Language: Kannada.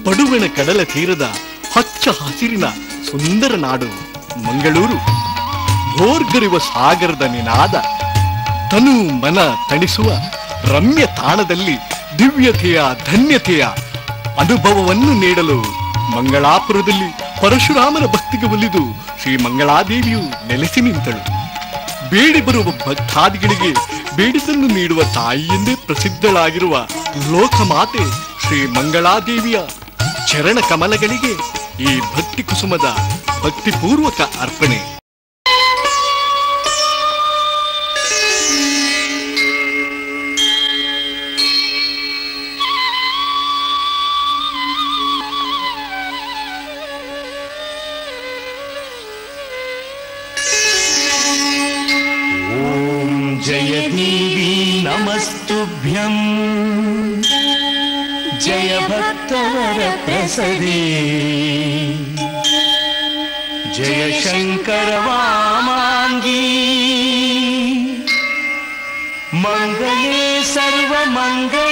ಪಡುವಣ ಕಡಲ ತೀರದ ಹಚ್ಚ ಹಸಿರಿನ ಸುಂದರ ನಾಡು ಮಂಗಳೂರು ಭೋರ್ಗರಿವ ಸಾಗರದ ನಿನಾದ ತನು ಮನ ತಣಿಸುವ ರಮ್ಯ ತಾಣದಲ್ಲಿ ದಿವ್ಯತೆಯ ಧನ್ಯತೆಯ ಅನುಭವವನ್ನು ನೀಡಲು ಮಂಗಳಾಪುರದಲ್ಲಿ ಪರಶುರಾಮನ ಭಕ್ತಿಗೆ ಒಲಿದು ಶ್ರೀ ಮಂಗಳಾದೇವಿಯು ನೆಲೆಸಿ ನಿಂತಳು ಬೇಡಿ ಬರುವ ಭಕ್ತಾದಿಗಳಿಗೆ ಬೇಡಿದನ್ನು ನೀಡುವ ತಾಯಿಯೆಂದೇ ಪ್ರಸಿದ್ಧಳಾಗಿರುವ ಲೋಕಮಾತೆ ಶ್ರೀ ಮಂಗಳಾದೇವಿಯ ಚರಣ ಕಮಲಗಳಿಗೆ ಈ ಭಕ್ತಿ ಕುಸುಮದ ಭಕ್ತಿಪೂರ್ವಕ ಅರ್ಪಣೆ ॐ जय देवी नमस्तुभ्यम् जय भक्तवर प्रसदे जय शङ्कर वामाङ्गी मङ्गले सर्वमङ्गले